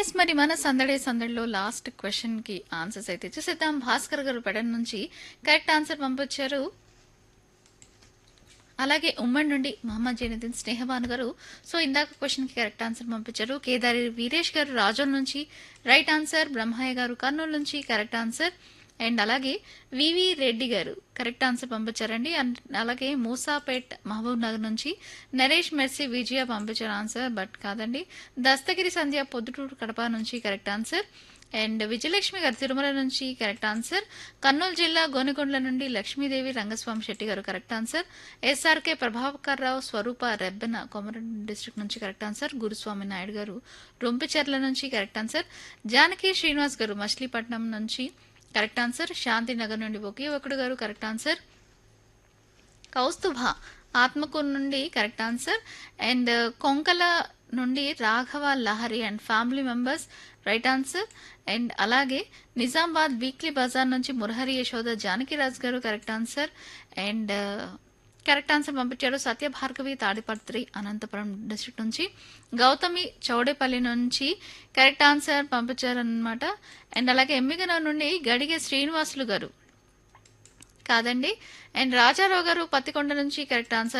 yes మరి మన సందడే సందడిలో లాస్ట్ క్వశ్చన్ కి ఆన్సర్స్ అయితే చూసేద్దాం భాస్కర్ గారు పెడన్ నుంచి కరెక్ట్ ఆన్సర్ పంపించారు అలాగే ఉమ్మడి నుండి మహమ్మద్ జైనుద్దీన్ స్నేహబాన్ గారు సో ఇందాక క్వశ్చన్ కి కరెక్ట్ ఆన్సర్ పంపించారు కేదారి వీరేష్ గారు రాజోల్ నుంచి రైట్ ఆన్సర్ బ్రహ్మయ్య గారు కర్నూలు నుంచి కరెక్ట్ ఆన్సర్ అండ్ అలాగే వివి రెడ్డి గారు కరెక్ట్ ఆన్సర్ పంపించారండి అండ్ అలాగే మూసాపేట్ మహబూబ్ నగర్ నుంచి నరేష్ మెర్సీ విజయ పంపించారు ఆన్సర్ బట్ కాదండి దస్తగిరి సంధ్య పొద్దుటూరు కడప నుంచి కరెక్ట్ ఆన్సర్ అండ్ విజయలక్ష్మి గారు తిరుమల నుంచి కరెక్ట్ ఆన్సర్ కర్నూలు జిల్లా గోనెకొండల నుండి లక్ష్మీదేవి రంగస్వామి శెట్టి గారు correct answer SRK Prabhakar Rao Swaroopa Rebbena Komaram district నుంచి కరెక్ట్ ఆన్సర్ గురుస్వామి నాయుడు గారు రొంపిచెర్ల నుంచి కరెక్ట్ ఆన్సర్ జానకి శ్రీనివాస్ గారు మచిలీపట్నం నుంచి కరెక్ట్ ఆన్సర్ శాంతినగర్ నుండి ఒకే ఒకడు గారు కరెక్ట్ ఆన్సర్ కౌస్తుభ ఆత్మకూరు నుండి కరెక్ట్ ఆన్సర్ అండ్ కొంకల నుండి Raghava Lahari and family members right answer and అలాగే నిజామాబాద్ వీక్లీ బజార్ నుంచి మురహరి యశోద జానకిరాజ్ గారు correct answer and correct answer పంపించారు సత్య భార్గవి తాడిపత్రి అనంతపురం డిస్ట్రిక్ట్ నుంచి గౌతమి చౌడేపల్లి నుంచి కరెక్ట్ ఆన్సర్ పంపించారనమాట అండ్ అలాగే ఎమ్మిగనూరు నుండి గడిగే శ్రీనివాసులు గారు కాదండి అండ్ రాజారావు గారు పత్తికొండ నుంచి కరెక్ట్ ఆన్సర్